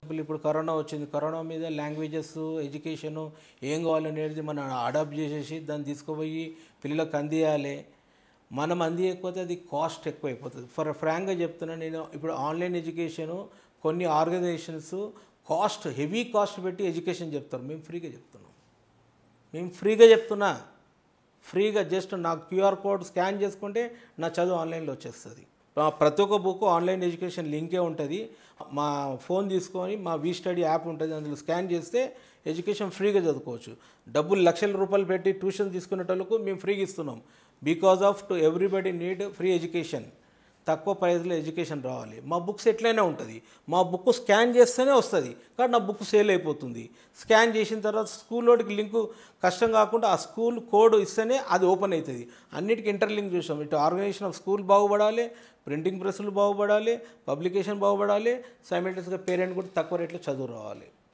ఇప్పుడు కరోనా వచ్చింది కరోనా మీద లాంగ్వేజెస్ ఎడ్యుకేషను ఏం కావాలనేది మనం అడాప్ట్ చేసేసి దాన్ని తీసుకుపోయి పిల్లలకు అందియాలి మనం అందియకపోతే అది కాస్ట్ ఎక్కువైపోతుంది ఫర్ ఫ్రాంక్గా చెప్తున్నా నేను ఇప్పుడు ఆన్లైన్ ఎడ్యుకేషను కొన్ని ఆర్గనైజేషన్స్ కాస్ట్ హెవీ కాస్ట్ పెట్టి ఎడ్యుకేషన్ చెప్తారు మేము ఫ్రీగా చెప్తున్నాం మేము ఫ్రీగా చెప్తున్నా ఫ్రీగా జస్ట్ నాకు క్యూఆర్ కోడ్ స్కాన్ చేసుకుంటే నా చదువు ఆన్లైన్లో వచ్చేస్తుంది ఆ ప్రతి ఒక్క బుక్ ఆన్లైన్ ఎడ్యుకేషన్ లింకే ఉంటుంది మా ఫోన్ తీసుకొని మా వీ స్టడీ యాప్ ఉంటుంది అందులో స్కాన్ చేస్తే ఎడ్యుకేషన్ ఫ్రీగా చదువుకోవచ్చు డబ్బులు లక్షల రూపాయలు పెట్టి ట్యూషన్ తీసుకునేటోళ్ళకు మేము ఫ్రీగా ఇస్తున్నాం because of to everybody need free education తక్కువ ప్రైస్లో ఎడ్యుకేషన్ రావాలి మా బుక్స్ ఎట్లయినా ఉంటుంది మా బుక్ స్కాన్ చేస్తేనే వస్తుంది కానీ నా బుక్ సేల్ అయిపోతుంది స్కాన్ చేసిన తర్వాత స్కూల్లోకి లింకు కష్టం కాకుండా ఆ స్కూల్ కోడ్ ఇస్తేనే అది ఓపెన్ అవుతుంది అన్నిటికీ ఇంటర్లింక్ చూసాం ఇటు ఆర్గనైజేషన్ ఆఫ్ స్కూల్ బాగుపడాలి ప్రింటింగ్ ప్రెస్లు బాగుపడాలి పబ్లికేషన్ బాగుపడాలి సైమిల్టేస్గా పేరెంట్ కూడా తక్కువ రేట్లో చదువు రావాలి